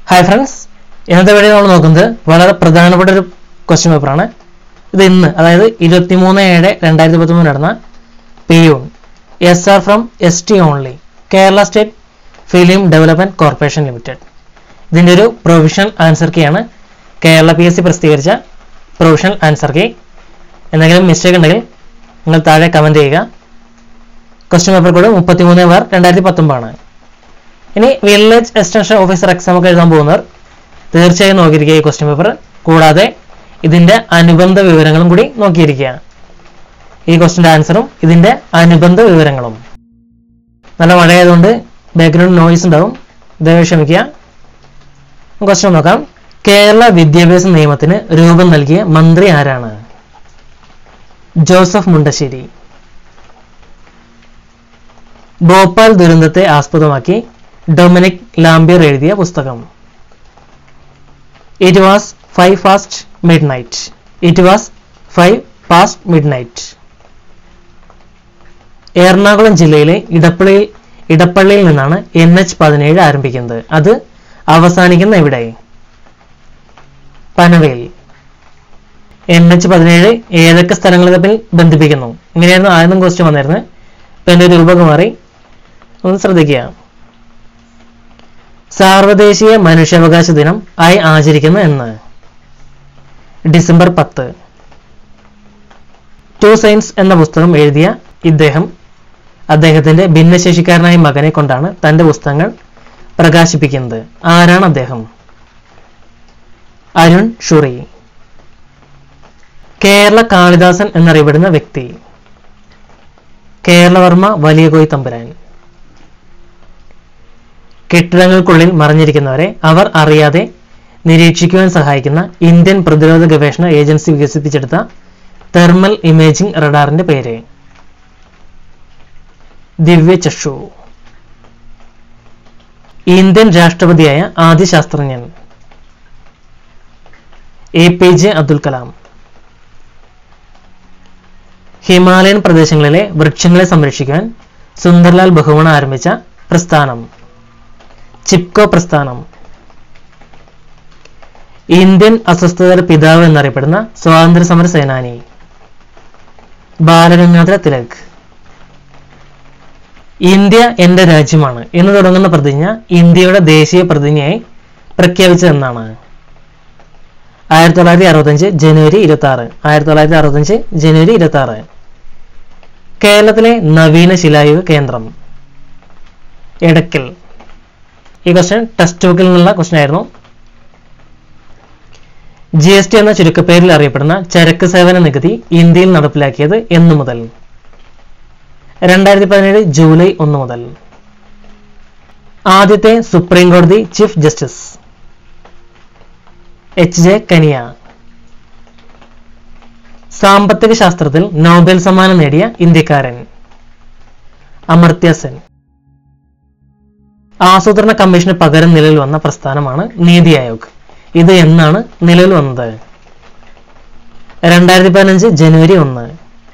hi friends ഇന്നത്തെ video നമ്മൾ നോക്കുന്നത് വളരെ പ്രധാനപ്പെട്ട ഒരു ക്വസ്റ്റ്യൻ പേപ്പറാണ് ഇത് ഇന്ന് അതായത് ഇരുപത്തിമൂന്ന് ഏഴ് രണ്ടായിരത്തി പത്തൊമ്പത് നടന്ന peon S R from S T only Kerala state film development corporation limited ഇതിൻ്റെ ഒരു പ്രൊവിഷണൽ ആൻസർ കീയാണ് കേരള പി എസ് സി പ്രസിദ്ധീകരിച്ച പ്രൊവിഷണൽ ആൻസർ കീ എന്തെങ്കിലും മിസ്റ്റേക്ക് ഉണ്ടെങ്കിൽ നിങ്ങൾ താഴെ കമൻറ്റ് ചെയ്യുക ക്വസ്റ്റ്യൻ പേപ്പർ കോഡ് മുപ്പത്തിമൂന്ന് ബാർ രണ്ടായിരത്തി പത്തൊമ്പതാണ് ഇനി വില്ലേജ് എക്സ്റ്റൻഷൻ ഓഫീസർ എക്സാം ഒക്കെ എഴുതാൻ പോകുന്നവർ തീർച്ചയായും നോക്കിയിരിക്കുക ഈ ക്വസ്റ്റ്യൻ പേപ്പർ കൂടാതെ ഇതിന്റെ അനുബന്ധ വിവരങ്ങളും കൂടി നോക്കിയിരിക്കുക ഈ ക്വസ്റ്റിന്റെ ആൻസറും ഇതിന്റെ അനുബന്ധ വിവരങ്ങളും നല്ല മഴയായതുകൊണ്ട് ബാക്ക്ഗ്രൗണ്ട് നോയ്സ് ഉണ്ടാവും ദയവ് ക്ഷമിക്കുക ക്വസ്റ്റ്യൻ നോക്കാം കേരള വിദ്യാഭ്യാസ നിയമത്തിന് രൂപം നൽകിയ മന്ത്രി ആരാണ് ജോസഫ് മുണ്ടശ്ശേരി ഭോപ്പാൽ ദുരന്തത്തെ ആസ്പദമാക്കി ഡൊമിനിക് ലാംബിയർ എഴുതിയ പുസ്തകം it was five past midnight it was five past midnight Ernakulam ജില്ലയിലെ ഇടപ്പള്ളിയിൽ ഇടപ്പള്ളിയിൽ നിന്നാണ് എൻ എച്ച് പതിനേഴ് ആരംഭിക്കുന്നത് അത് അവസാനിക്കുന്ന എവിടെ പനവേൽ എൻ എച്ച് പതിനേഴ് ഏതൊക്കെ സ്ഥലങ്ങളെ തമ്മിൽ ബന്ധിപ്പിക്കുന്നു ഇങ്ങനെയായിരുന്നു ആദ്യം ക്വസ്റ്റ്യൻ വന്നിരുന്നത് ഇപ്പൊ എന്റെ രൂപമൊക്കെ മാറി ഒന്ന് ശ്രദ്ധിക്കുക സാർവദേശീയ മനുഷ്യാവകാശ ദിനം ആയി ആചരിക്കുന്ന എന്ന് ഡിസംബർ പത്ത് ടു സയൻസ് എന്ന പുസ്തകം എഴുതിയ ഇദ്ദേഹം അദ്ദേഹത്തിന്റെ ഭിന്നശേഷിക്കാരനായ മകനെ കൊണ്ടാണ് തന്റെ പുസ്തകങ്ങൾ പ്രകാശിപ്പിക്കുന്നത് ആരാണ് അദ്ദേഹം അരുൺ ഷുറി കേരള കാളിദാസൻ എന്നറിയപ്പെടുന്ന വ്യക്തി കേരളവർമ്മ വലിയ കോയി തമ്പുരാൻ കെട്ടിടങ്ങൾക്കുള്ളിൽ മറഞ്ഞിരിക്കുന്നവരെ അവർ അറിയാതെ നിരീക്ഷിക്കുവാൻ സഹായിക്കുന്ന ഇന്ത്യൻ പ്രതിരോധ ഗവേഷണ ഏജൻസി വികസിപ്പിച്ചെടുത്ത തെർമൽ ഇമേജിംഗ് റഡാറിന്റെ പേര് ദിവ്യ ചക്ഷു ഇന്ത്യൻ രാഷ്ട്രപതിയായ ആദ്യ ശാസ്ത്രജ്ഞൻ A P J Abdul Kalam Himalayan പ്രദേശങ്ങളിലെ വൃക്ഷങ്ങളെ സംരക്ഷിക്കാൻ സുന്ദർലാൽ ബഹുഗുണ ആരംഭിച്ച പ്രസ്ഥാനം ചിപ്കോ പ്രസ്ഥാനം ഇന്ത്യൻ അസ്വസ്ഥതയുടെ പിതാവ് എന്നറിയപ്പെടുന്ന സ്വാതന്ത്ര്യ സമര സേനാനി ബാലഗംഗാധര തിലക് ഇന്ത്യ എന്റെ രാജ്യമാണ് എന്ന് തുടങ്ങുന്ന പ്രതിജ്ഞ ഇന്ത്യയുടെ ദേശീയ പ്രതിജ്ഞയായി പ്രഖ്യാപിച്ചതെന്നാണ് ആയിരത്തി തൊള്ളായിരത്തി അറുപത്തഞ്ച് ജനുവരി ഇരുപത്തി ആറ് ആയിരത്തി തൊള്ളായിരത്തി അറുപത്തഞ്ച് ജനുവരി ഇരുപത്തി ആറ് കേരളത്തിലെ നവീന ശിലായുഗ കേന്ദ്രം എടക്കൽ ഈ ക്വസ്റ്റ്യൻ ടെക്സ്റ്റ് ബുക്കിൽ നിന്നുള്ള ക്വസ്റ്റ്യൻ ആയിരുന്നു ജി എസ് ടി എന്ന ചുരുക്കപ്പേരിൽ അറിയപ്പെടുന്ന ചരക്ക് സേവന നികുതി ഇന്ത്യയിൽ നടപ്പിലാക്കിയത് എന്നു മുതൽ രണ്ടായിരത്തി പതിനേഴ് ജൂലൈ ഒന്ന് മുതൽ ആദ്യത്തെ സുപ്രീം കോടതി chief justice H J Kania സാമ്പത്തിക ശാസ്ത്രത്തിൽ നോബൽ സമ്മാനം നേടിയ ഇന്ത്യക്കാരൻ അമർത്യ സെൻ ആസൂത്രണ കമ്മീഷന് പകരം നിലവിൽ വന്ന പ്രസ്ഥാനമാണ് നീതി ആയോഗ് ഇത് എന്നാണ് നിലവിൽ വന്നത് രണ്ടായിരത്തി പതിനഞ്ച് ജനുവരി ഒന്ന്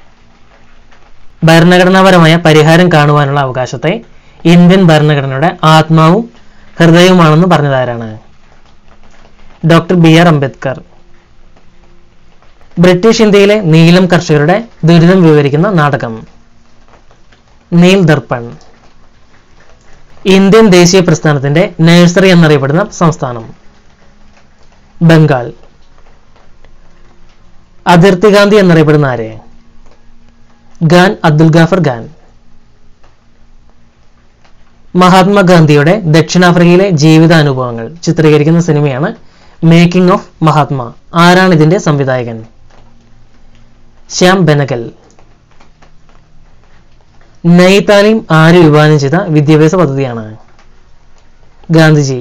ഭരണഘടനാപരമായ പരിഹാരം കാണുവാനുള്ള അവകാശത്തെ ഇന്ത്യൻ ഭരണഘടനയുടെ ആത്മാവും ഹൃദയവുമാണെന്ന് പറഞ്ഞതാരാണ് doctor B R Ambedkar British ഇന്ത്യയിലെ നീലം കർഷകരുടെ ദുരിതം വിവരിക്കുന്ന നാടകം നീൽ ദർപ്പൺ ഇന്ത്യൻ ദേശീയ പ്രസ്ഥാനത്തിന്റെ നഴ്സറി എന്നറിയപ്പെടുന്ന സംസ്ഥാനം ബംഗാൾ അതിർത്തി ഗാന്ധി എന്നറിയപ്പെടുന്ന ആരെ ഖാൻ അബ്ദുൽ ഗാഫർ ഖാൻ മഹാത്മാഗാന്ധിയുടെ ദക്ഷിണാഫ്രിക്കയിലെ ജീവിതാനുഭവങ്ങൾ ചിത്രീകരിക്കുന്ന സിനിമയാണ് മേക്കിംഗ് ഓഫ് മഹാത്മ ആരാണ് ഇതിന്റെ സംവിധായകൻ ശ്യാം ബെനഗൽ നയ് താലീം ആര് വിഭാവനം ചെയ്ത വിദ്യാഭ്യാസ പദ്ധതിയാണ് ഗാന്ധിജി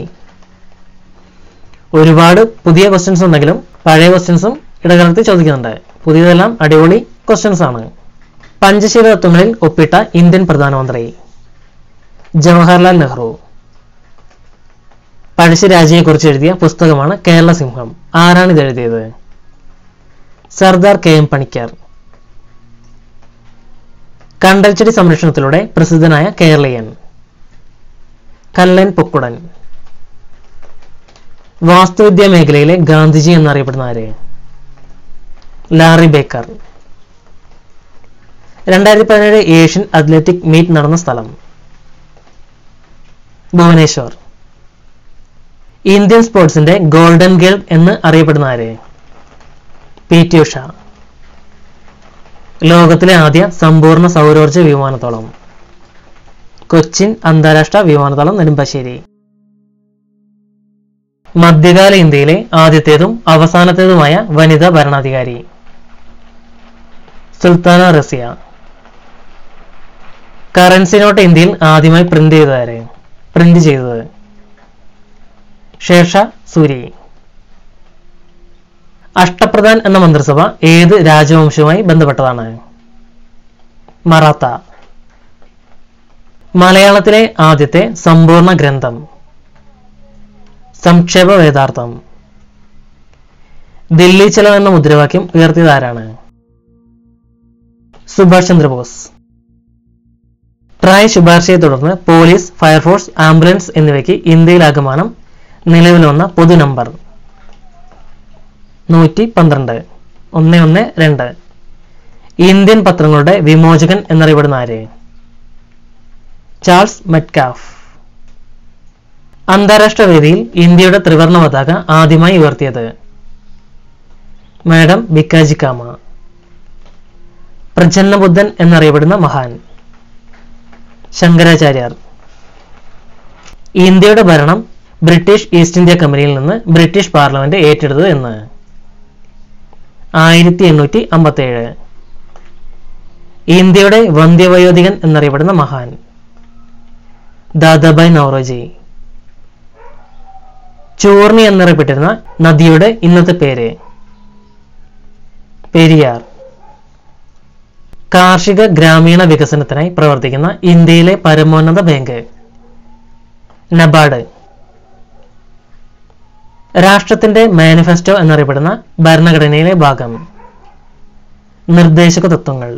ഒരുപാട് പുതിയ ക്വസ്റ്റ്യൻസ് ഉണ്ടെങ്കിലും പഴയ ക്വസ്റ്റ്യൻസും ഇടകാലത്ത് ചോദിക്കുന്നുണ്ട് പുതിയതെല്ലാം അടിപൊളി ക്വസ്റ്റ്യൻസ് ആണ് പഞ്ചശീല തത്വങ്ങളിൽ ഒപ്പിട്ട ഇന്ത്യൻ പ്രധാനമന്ത്രി ജവഹർലാൽ നെഹ്റു പഴശ്ശിരാജയെക്കുറിച്ച് എഴുതിയ പുസ്തകമാണ് കേരള സിംഹം ആരാണ് ഇത് എഴുതിയത് സർദാർ കെ എം പണിക്കർ കണ്ടൽച്ചെടി സംരക്ഷണത്തിലൂടെ പ്രസിദ്ധനായ കേരളീയൻ കല്ലൻ പൊക്കുടൻ വാസ്തുവിദ്യാ മേഖലയിലെ ഗാന്ധിജി എന്നറിയപ്പെടുന്ന ആര് ലാറി ബേക്കർ രണ്ടായിരത്തി പതിനേഴ് ഏഷ്യൻ അത്ലറ്റിക് മീറ്റ് നടന്ന സ്ഥലം ഭുവനേശ്വർ ഇന്ത്യൻ സ്പോർട്സിന്റെ ഗോൾഡൻ ഗേൾ എന്ന് അറിയപ്പെടുന്ന ആര് പി ടി ഉഷ ലോകത്തിലെ ആദ്യ സമ്പൂർണ്ണ സൗരോർജ്ജ വിമാനത്താവളം കൊച്ചിൻ അന്താരാഷ്ട്ര വിമാനത്താവളം നെടുമ്പാശ്ശേരി മധ്യകാല ഇന്ത്യയിലെ ആദ്യത്തേതും അവസാനത്തേതുമായ വനിതാ ഭരണാധികാരി സുൽത്താന റസിയ കറൻസി നോട്ട് ഇന്ത്യയിൽ ആദ്യമായി പ്രിന്റ് ചെയ്തതാരെ പ്രിന്റ് ചെയ്തത് ശേഷ സൂരി അഷ്ടപ്രധാൻ എന്ന മന്ത്രിസഭ ഏത് രാജവംശവുമായി ബന്ധപ്പെട്ടതാണ് മറാത്ത മലയാളത്തിലെ ആദ്യത്തെ സമ്പൂർണ്ണ ഗ്രന്ഥം സംക്ഷേപ വേദാർത്ഥം ദില്ലി ചലോ എന്ന മുദ്രാവാക്യം ഉയർത്തിയത് ആരാണ് സുഭാഷ് ചന്ദ്രബോസ് ട്രായ് ശുപാർശയെ തുടർന്ന് പോലീസ് ഫയർഫോഴ്സ് ആംബുലൻസ് എന്നിവയ്ക്ക് ഇന്ത്യയിലാകമാനം നിലവിൽ വന്ന പൊതു നമ്പർ നൂറ്റി പന്ത്രണ്ട് ഒന്ന് ഒന്ന് രണ്ട് ഇന്ത്യൻ പത്രങ്ങളുടെ വിമോചകൻ എന്നറിയപ്പെടുന്ന ആര് ചാൾസ് മെറ്റ്കാഫ് അന്താരാഷ്ട്ര വേദിയിൽ ഇന്ത്യയുടെ ത്രിവർണ പതാക ആദ്യമായി ഉയർത്തിയത് മാഡം ബിക്കാജി കാമ പ്രച്ഛന്നബുദ്ധൻ എന്നറിയപ്പെടുന്ന മഹാൻ ശങ്കരാചാര്യർ ഇന്ത്യയുടെ ഭരണം ബ്രിട്ടീഷ് ഈസ്റ്റ് ഇന്ത്യ കമ്പനിയിൽ നിന്ന് ബ്രിട്ടീഷ് പാർലമെന്റ് ഏറ്റെടുത്തത് എന്ന് ആയിരത്തി എണ്ണൂറ്റി അമ്പത്തി ഏഴ് ഇന്ത്യയുടെ വന്ധ്യവയോധികൻ എന്നറിയപ്പെടുന്ന മഹാൻ ദാദാബായ് നവറോജി ചൂർണി എന്നറിയപ്പെട്ടിരുന്ന നദിയുടെ ഇന്നത്തെ പേര് പെരിയാർ കാർഷിക ഗ്രാമീണ വികസനത്തിനായി പ്രവർത്തിക്കുന്ന ഇന്ത്യയിലെ പരമോന്നത ബാങ്ക് നബാർഡ് രാഷ്ട്രത്തിന്റെ മാനിഫെസ്റ്റോ എന്നറിയപ്പെടുന്ന ഭരണഘടനയിലെ ഭാഗം നിർദ്ദേശക തത്വങ്ങൾ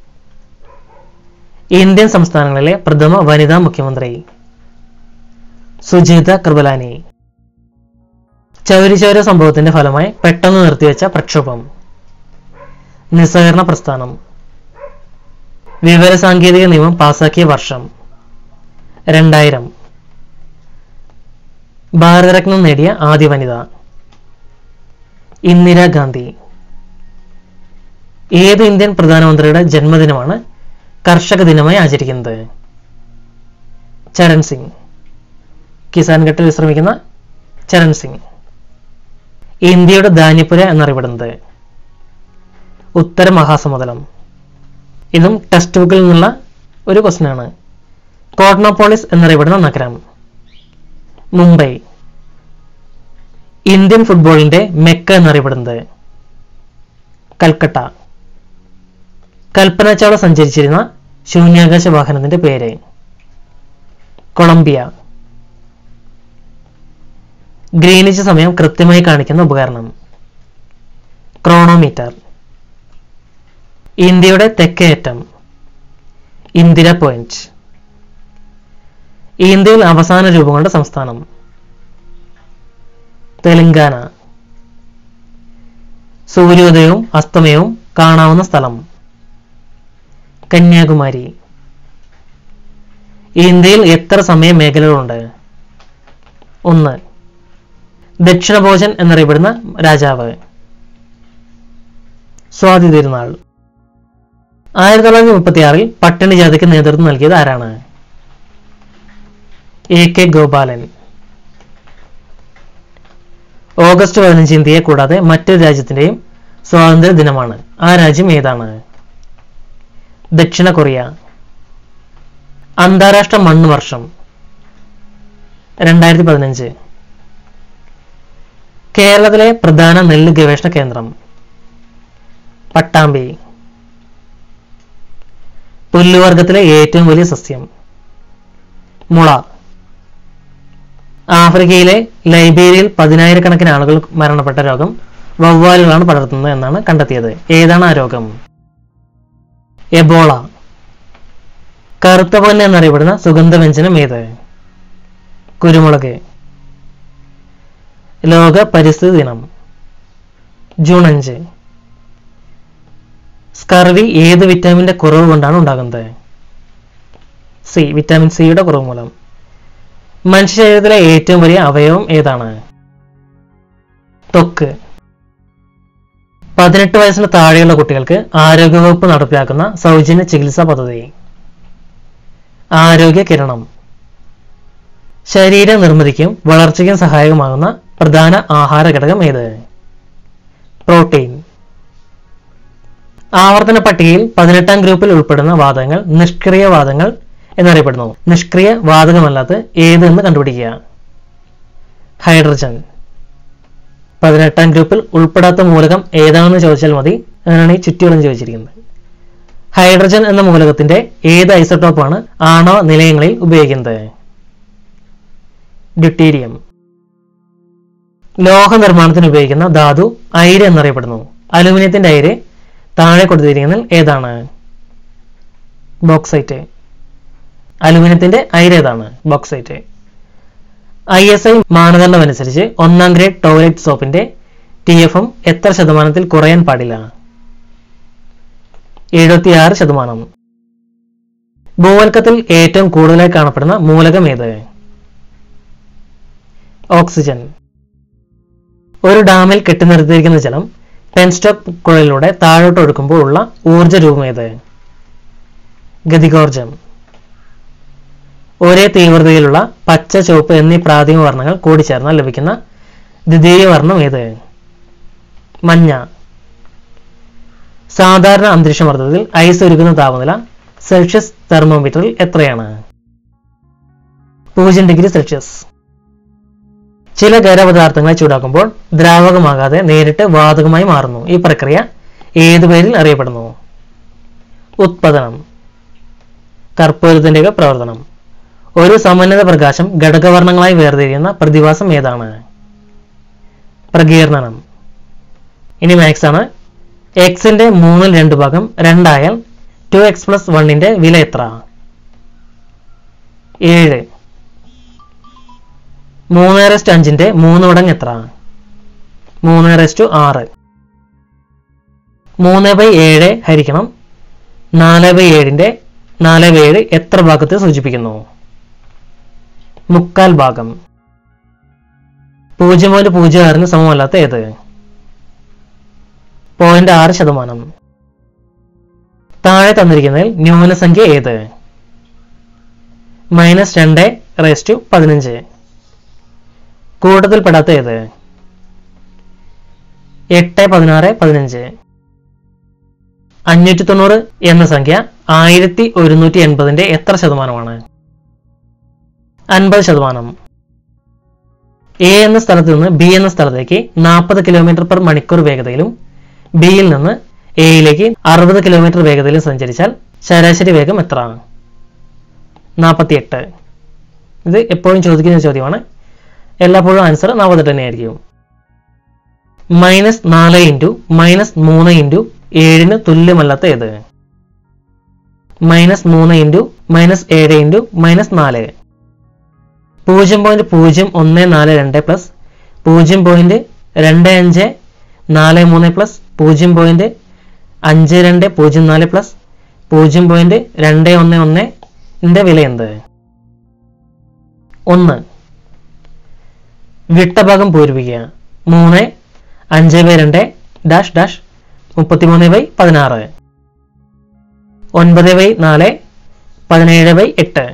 ഇന്ത്യൻ സംസ്ഥാനങ്ങളിലെ പ്രഥമ വനിതാ മുഖ്യമന്ത്രി സുജീത കൃപലാനി ചൗരിചൗര സംഭവത്തിന്റെ ഫലമായി പെട്ടെന്ന് നിർത്തിവെച്ച പ്രക്ഷോഭം നിസ്സഹകരണ പ്രസ്ഥാനം വിവരസാങ്കേതിക നിയമം പാസാക്കിയ വർഷം രണ്ടായിരം ഭാരതരത്നം നേടിയ ആദ്യ വനിത ഇന്ദിരാഗാന്ധി ഏത് ഇന്ത്യൻ പ്രധാനമന്ത്രിയുടെ ജന്മദിനമാണ് കർഷക ദിനമായി ആചരിക്കുന്നത് ചരൺ സിംഗ് കിസാൻ ഘട്ടിൽ വിശ്രമിക്കുന്ന ചരൺ സിംഗ് ഇന്ത്യയുടെ ധാന്യപ്പുര എന്നറിയപ്പെടുന്നത് ഉത്തര മഹാസമുദ്രം ഇതും ടെക്സ്റ്റ് ബുക്കിൽ നിന്നുള്ള ഒരു ക്വസ്റ്റ്യൻ ആണ് കോട്നോപോളിസ് എന്നറിയപ്പെടുന്ന നഗരം മുംബൈ ഇന്ത്യൻ ഫുട്ബോളിന്റെ മെക്ക എന്നറിയപ്പെടുന്നത് കൽക്കട്ട കൽപ്പന ചൗള സഞ്ചരിച്ചിരുന്ന ശൂന്യാകാശ വാഹനത്തിന്റെ പേര് കൊളംബിയ ഗ്രീനിച്ച് സമയം കൃത്യമായി കാണിക്കുന്ന ഉപകരണം ക്രോണോമീറ്റർ ഇന്ത്യയുടെ തെക്കേയറ്റം ഇന്ദിര പോയിന്റ് ഇന്ത്യയിൽ അവസാന രൂപം കൊണ്ട സംസ്ഥാനം തെലങ്കാന സൂര്യോദയവും അസ്തമയവും കാണാവുന്ന സ്ഥലം കന്യാകുമാരി ഇന്ത്യയിൽ എത്ര സമയ മേഖലകളുണ്ട് ഒന്ന് ദക്ഷിണഭോജൻ എന്നറിയപ്പെടുന്ന രാജാവ് സ്വാതി തിരുനാൾ ആയിരത്തി തൊള്ളായിരത്തി മുപ്പത്തി ആറിൽ പട്ടിണി ജാതിക്ക് നേതൃത്വം നൽകിയത് ആരാണ് എ കെ ഗോപാലൻ ഓഗസ്റ്റ് പതിനഞ്ച് ഇന്ത്യയെ കൂടാതെ മറ്റൊരു രാജ്യത്തിന്റെയും സ്വാതന്ത്ര്യ ദിനമാണ് ആ രാജ്യം ഏതാണ് ദക്ഷിണ കൊറിയ അന്താരാഷ്ട്ര മണ്ണ് വർഷം രണ്ടായിരത്തി പതിനഞ്ച് കേരളത്തിലെ പ്രധാന നെല്ല് ഗവേഷണ കേന്ദ്രം പട്ടാമ്പി പുല്ലുവർഗത്തിലെ ഏറ്റവും വലിയ സസ്യം മുള ആഫ്രിക്കയിലെ ലൈബേരിയയിൽ പതിനായിരക്കണക്കിന് ആളുകൾ മരണപ്പെട്ട രോഗം വവ്വാലുകളാണ് പടർത്തുന്നത് എന്നാണ് കണ്ടെത്തിയത് ഏതാണ് ആ രോഗം എബോള കറുത്ത പൊന്ന് എന്നറിയപ്പെടുന്ന സുഗന്ധവ്യഞ്ജനം ഏത് കുരുമുളക് ലോക പരിസ്ഥിതി ദിനം ജൂൺ അഞ്ച് സ്കർവി ഏത് വിറ്റാമിന്റെ കുറവ് കൊണ്ടാണ് ഉണ്ടാകുന്നത് സി വിറ്റാമിൻ സിയുടെ കുറവ് മൂലം മനുഷ്യ ശരീരത്തിലെ ഏറ്റവും വലിയ അവയവം ഏതാണ് ത്വക്ക് പതിനെട്ട് വയസ്സിന് താഴെയുള്ള കുട്ടികൾക്ക് ആരോഗ്യവകുപ്പ് നടപ്പിലാക്കുന്ന സൗജന്യ ചികിത്സാ പദ്ധതി ആരോഗ്യ കിരണം ശരീര നിർമ്മിതിക്കും വളർച്ചയ്ക്കും സഹായകമാകുന്ന പ്രധാന ആഹാര ഘടകം ഏത് പ്രോട്ടീൻ ആവർത്തന പട്ടികയിൽ പതിനെട്ടാം ഗ്രൂപ്പിൽ ഉൾപ്പെടുന്ന വാദങ്ങൾ നിഷ്ക്രിയ വാദങ്ങൾ എന്നറിയപ്പെടുന്നു നിഷ്ക്രിയ വാതകമല്ലാത്ത ഏതെന്ന് കണ്ടുപിടിക്കുക ഹൈഡ്രജൻ പതിനെട്ടാം ഗ്രൂപ്പിൽ ഉൾപ്പെടാത്ത മൂലകം ഏതാണെന്ന് ചോദിച്ചാൽ മതി അങ്ങനെയാണ് ഈ ചുറ്റുകളും ചോദിച്ചിരിക്കുന്നത് ഹൈഡ്രജൻ എന്ന മൂലകത്തിന്റെ ഏത് ഐസോട്ടോപ്പാണ് ആണവ നിലയങ്ങളിൽ ഉപയോഗിക്കുന്നത് ഡ്യൂട്ടീരിയം ലോഹ നിർമ്മാണത്തിന് ഉപയോഗിക്കുന്ന ധാതു അയിര് എന്നറിയപ്പെടുന്നു അലുമിനിയത്തിന്റെ അയിര് താഴെ കൊടുത്തിരിക്കുന്നതിൽ ഏതാണ് ബോക്സൈറ്റ് അലുമിനിയത്തിന്റെ അയിര് ഏതാണ് ബോക്സൈറ്റ് ഐ എസ് ഐ മാനദണ്ഡം അനുസരിച്ച് ഒന്നാം ഗ്രേഡ് ടോയ്ലറ്റ് സോപ്പിന്റെ ടി എഫ് എം എത്ര ശതമാനത്തിൽ കുറയാൻ പാടില്ല എഴുപത്തിയാറ് ശതമാനം ഭൂവൽക്കത്തിൽ ഏറ്റവും കൂടുതലായി കാണപ്പെടുന്ന മൂലകം ഏത് ഓക്സിജൻ ഒരു ഡാമിൽ കെട്ടിനിർത്തിയിരിക്കുന്ന ജലം പെൻസ്റ്റോക്ക് കുഴലിലൂടെ താഴോട്ട് ഒഴുക്കുമ്പോൾ ഉള്ള ഊർജ്ജ രൂപം ഏത് ഗതികോർജം ഒരേ തീവ്രതയിലുള്ള പച്ച ചുവപ്പ് എന്നീ പ്രാഥമിക വർണ്ണങ്ങൾ കൂടിച്ചേർന്നാൽ ലഭിക്കുന്ന ദ്വിതീയ വർണ്ണം ഏത് മഞ്ഞ സാധാരണ അന്തരീക്ഷ മർദ്ദത്തിൽ ഐസ് ഒരുക്കുന്ന താപനില സെൽഷ്യസ് തെർമോമീറ്ററിൽ എത്രയാണ് പൂജ്യം ഡിഗ്രി സെൽഷ്യസ് ചില ഖരപദാർത്ഥങ്ങളെ ചൂടാക്കുമ്പോൾ ദ്രാവകമാകാതെ നേരിട്ട് വാതകമായി മാറുന്നു ഈ പ്രക്രിയ ഏതു പേരിൽ അറിയപ്പെടുന്നു ഉത്പതനം കർപ്പൂരത്തിന്റെയൊക്കെ പ്രവർത്തനം ഒരു സമന്വിത പ്രകാശം ഘടകവർണ്ണങ്ങളായി വേർതിരിയുന്ന പ്രതിഭാസം ഏതാണ് പ്രകീർണനം ഇനി മാക്സ് ആണ് എക്സിന്റെ മൂന്നിൽ രണ്ട് ഭാഗം രണ്ടായാൽ ടു എക്സ് പ്ലസ് വണ്ണിന്റെ വില എത്ര ഏഴ് മൂന്ന് റെസ്റ്റ് അഞ്ചിന്റെ മൂന്ന് മടങ്ങ് എത്ര മൂന്ന് റെസ്റ്റ് ആറ് മൂന്ന് ബൈ ഏഴ് ഹരിക്കണം നാല് ബൈ ഏഴിന്റെ നാല് ബൈ ഏഴ് എത്ര ഭാഗത്തെ സൂചിപ്പിക്കുന്നു മുക്കാൽ ഭാഗം പൂജ്യം പോയിന്റ് പൂജ്യം ആറിന് സമമല്ലാത്ത ഏത് പോയിന്റ് ആറ് ശതമാനം താഴെ തന്നിരിക്കുന്നതിൽ ന്യൂനസംഖ്യ ഏത് മൈനസ് രണ്ട് റേസ് ടു പതിനഞ്ച് കൂട്ടത്തിൽപ്പെടാത്ത ഏത് എട്ട് പതിനാറ് പതിനഞ്ച് അഞ്ഞൂറ്റി തൊണ്ണൂറ് എന്ന സംഖ്യ ആയിരത്തി ഒരുന്നൂറ്റി എൺപതിന്റെ എത്ര ശതമാനമാണ് അൻപത് ശതമാനം എ എന്ന സ്ഥലത്ത് നിന്ന് ബി എന്ന സ്ഥലത്തേക്ക് നാൽപ്പത് കിലോമീറ്റർ പെർ മണിക്കൂർ വേഗതയിലും ബിയിൽ നിന്ന് എയിലേക്ക് അറുപത് കിലോമീറ്റർ വേഗതയിലും സഞ്ചരിച്ചാൽ ശരാശരി വേഗം എത്ര നാൽപ്പത്തിയെട്ട് ഇത് എപ്പോഴും ചോദിക്കുന്ന ചോദ്യമാണ് എല്ലാപ്പോഴും ആൻസർ നാൽപ്പത്തെട്ട് തന്നെയായിരിക്കും മൈനസ് നാല് ഇൻറ്റു മൈനസ് മൂന്ന് ഇൻറ്റു ഏഴിന് തുല്യമല്ലാത്ത ഏത് മൈനസ് മൂന്ന് ഇൻറ്റു മൈനസ് ഏഴ് ഇൻറ്റു മൈനസ് നാല് പൂജ്യം പോയിന്റ് പൂജ്യം ഒന്ന് നാല് രണ്ട് പ്ലസ് പൂജ്യം പോയിന്റ് രണ്ട് അഞ്ച് നാല് മൂന്ന് പ്ലസ് പൂജ്യം പോയിന്റ് അഞ്ച് രണ്ട് പൂജ്യം നാല് പ്ലസ് പൂജ്യം പോയിന്റ് രണ്ട് ഒന്ന് ഒന്നിന്റെ വില എന്ത് ഒന്ന് വിട്ടഭാഗം പൂരിപ്പിക്കുക മൂന്ന് അഞ്ച് ബൈ രണ്ട് ഡാഷ് ഡാഷ് മുപ്പത്തിമൂന്ന് ബൈ പതിനാറ് ഒൻപത് ബൈ നാല് പതിനേഴ് ബൈ എട്ട്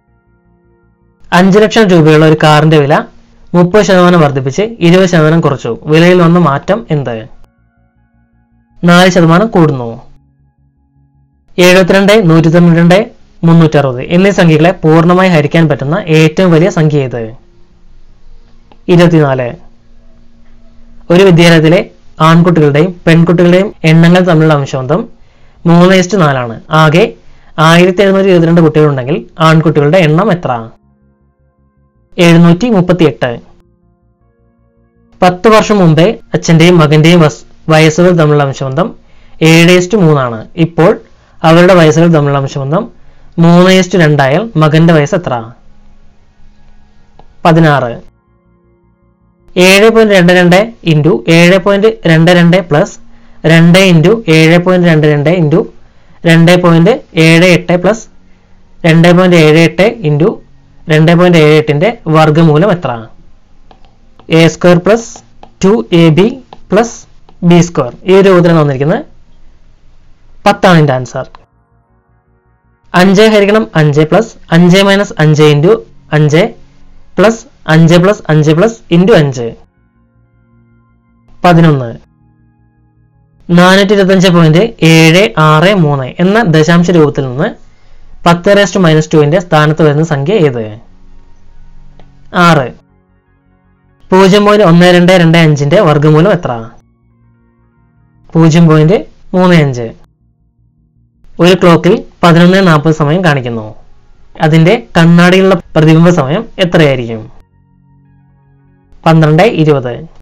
അഞ്ച് ലക്ഷം രൂപയുള്ള ഒരു കാറിന്റെ വില മുപ്പത് ശതമാനം വർദ്ധിപ്പിച്ച് ഇരുപത് ശതമാനം കുറച്ചു വിലയിൽ വന്ന മാറ്റം എന്ത് നാല് ശതമാനം കൂടുന്നു എഴുപത്തിരണ്ട് നൂറ്റി തൊണ്ണൂറ്റി മുന്നൂറ്റി അറുപത് എന്നീ സംഖ്യകളെ പൂർണ്ണമായി ഹരിക്കാൻ പറ്റുന്ന ഏറ്റവും വലിയ സംഖ്യ ഏത് ഇരുപത്തിനാല് ഒരു വിദ്യാലയത്തിലെ ആൺകുട്ടികളുടെയും പെൺകുട്ടികളുടെയും എണ്ണങ്ങൾ തമ്മിലുള്ള അംശബന്ധം മൂന്ന് ഇസ്റ്റ് നാലാണ് ആകെ ആയിരത്തി എഴുന്നൂറ്റി ഇരുപത്തിരണ്ട് കുട്ടികളുണ്ടെങ്കിൽ ആൺകുട്ടികളുടെ എണ്ണം എത്ര എഴുന്നൂറ്റി മുപ്പത്തി എട്ട് പത്ത് വർഷം മുമ്പേ അച്ഛന്റെയും മകന്റെയും വസ് വയസ്സുകൾ തമ്മിലുള്ള അംശബന്ധം ഏഴ് ഇസ്റ്റ് മൂന്നാണ് ഇപ്പോൾ അവരുടെ വയസ്സുകൾ തമ്മിലുള്ള അംശബന്ധം മൂന്ന് ഇസ്റ്റ് രണ്ടായാൽ മകന്റെ വയസ്സ് എത്ര പതിനാറ് ഏഴ് പോയിന്റ് രണ്ട് രണ്ട് ഇൻറ്റു ഏഴ് പോയിന്റ് രണ്ട് രണ്ട് പ്ലസ് രണ്ട് ഇൻറ്റു ഏഴ് പോയിന്റ് രണ്ട് രണ്ട് ഇൻറ്റു രണ്ട് പോയിന്റ് ഏഴ് എട്ട് പ്ലസ് രണ്ട് പോയിന്റ് ഏഴ് എട്ട് ഇൻറ്റു രണ്ട് പോയിന്റ് ഏഴ് എട്ടിൻ്റെ വർഗ്ഗമൂലം എത്ര A square plus two A B plus B square ഈ ഒരു രൂപത്തിലാണ് വന്നിരിക്കുന്നത് പത്താണ് ഇതിൻ്റെ ആൻസർ അഞ്ച് ഹരിക്കണം അഞ്ച് പ്ലസ് അഞ്ച് മൈനസ് അഞ്ച് ഇൻറ്റു അഞ്ച് പ്ലസ് അഞ്ച് പ്ലസ് അഞ്ച് പ്ലസ് ഇൻറ്റു അഞ്ച് പതിനൊന്ന് നാനൂറ്റി ഇരുപത്തഞ്ച് പോയിന്റ് ഏഴ് ആറ് മൂന്ന് എന്ന ദശാംശ രൂപത്തിൽ നിന്ന് പത്ത് റേസ്റ്റ് മൈനസ് ടുവിന്റെ സ്ഥാനത്ത് വരുന്ന സംഖ്യ ഏത് ആറ് പൂജ്യം പോയിന്റ് ഒന്ന് രണ്ട് രണ്ട് അഞ്ചിന്റെ വർഗ്ഗമൂലം എത്ര പൂജ്യം പോയിന്റ് മൂന്ന് അഞ്ച് ഒരു ക്ലോക്കിൽ പതിനൊന്ന് നാൽപ്പത് സമയം കാണിക്കുന്നു അതിന്റെ കണ്ണാടിയിലുള്ള പ്രതിബിംബ സമയം എത്രയായിരിക്കും പന്ത്രണ്ട് ഇരുപത്